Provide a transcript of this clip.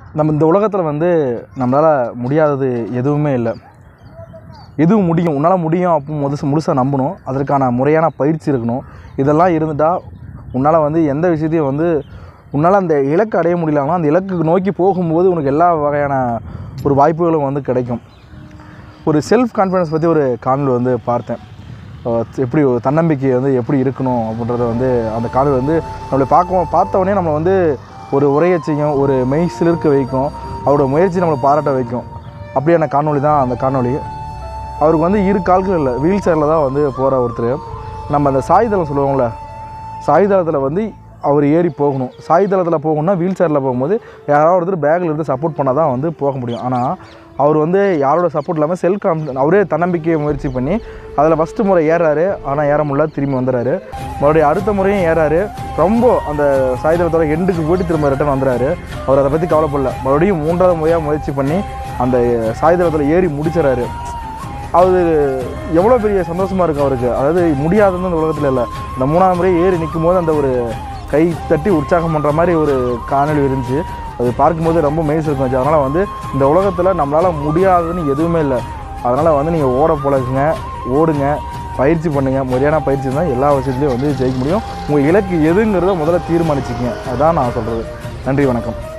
நம்ம இந்த உலகத்தில் வந்து நம்மளால் முடியாதது எதுவுமே இல்லை எதுவும் முடியும் உன்னால் முடியும் அப்போ முழுசு முழுசாக நம்பணும் அதற்கான முறையான பயிற்சி இருக்கணும் இதெல்லாம் இருந்துட்டால் உன்னால் வந்து எந்த விஷயத்தையும் வந்து உன்னால் அந்த இலக்கு அடைய முடியலனா அந்த இலக்கு நோக்கி போகும்போது உனக்கு எல்லா வகையான ஒரு வாய்ப்புகளும் வந்து கிடைக்கும் ஒரு செல்ஃப் கான்ஃபிடன்ஸ் பற்றி ஒரு காணொலி வந்து பார்த்தேன் அஹ் எப்படி ஒரு தன்னம்பிக்கை வந்து எப்படி இருக்கணும் அப்படின்றத வந்து அந்த காணொலி வந்து நம்மளை பார்க்கவும் பார்த்த உடனே நம்ம வந்து ஒரு உரைய செய்யும் ஒரு மெய் சிலிர்க்க வைக்கும் அவரோட முயற்சி நம்மளை பாராட்ட வைக்கும் அப்படியான காணொலி தான் அந்த காணொலி அவருக்கு வந்து இரு கால்கள் இல்லை வீல் சேரில் தான் வந்து போகிற ஒருத்தர் நம்ம அந்த சாய்தளம் சொல்லுவோம்ல சாய்தளத்தில் வந்து அவர் ஏறி போகணும் சாய்தளத்தில் போகணும்னா வீல் சேரில் போகும்போது யாராவது ஒருத்தர் பேக்கில் இருந்து சப்போர்ட் பண்ணால் தான் வந்து போக முடியும் ஆனால் அவர் வந்து யாரோட சப்போர்ட் இல்லாமல் செல்ஃப் கான்ஃபிடன்ஸ் அவரே தன்னம்பிக்கையை முயற்சி பண்ணி அதில் ஃபஸ்ட்டு முறை ஏறாரு ஆனால் ஏற முடியல திரும்பி வந்துடுறாரு மறுபடியும் அடுத்த முறையும் ஏறாரு ரொம்ப அந்த சாய்தளத்தோட எண்டுக்கு போயிட்டு திரும்ப ரிட்டர்ன் வந்துடுறாரு அவர் அதை பற்றி கவலைப்படல மறுபடியும் மூன்றாவது முறையாக முயற்சி பண்ணி அந்த சாய்தளத்தில் ஏறி முடிச்சிடறாரு அது எவ்வளோ பெரிய சந்தோஷமாக இருக்கும் அவருக்கு அதாவது முடியாதுன்னு இந்த உலகத்தில் இல்லை இந்த மூணாவது முறை ஏறி நிற்கும் போது அந்த ஒரு கை தட்டி உற்சாகம் பண்ணுற மாதிரி ஒரு காணொளி இருந்துச்சு அது பார்க்கும்போது ரொம்ப மெய்ஸ் இருக்கும் அதனால் வந்து இந்த உலகத்தில் நம்மளால் முடியாதுன்னு எதுவுமே இல்லை அதனால் வந்து நீங்கள் ஓட பழகுங்க ஓடுங்க பயிற்சி பண்ணுங்கள் முறையான பயிற்சி இருந்தால் எல்லா விஷயத்துலையும் வந்து ஜெயிக்க முடியும் உங்கள் இலக்கு எதுங்கிறத முதல்ல தீர்மானிச்சிக்கங்க அதுதான் நான் சொல்கிறது நன்றி வணக்கம்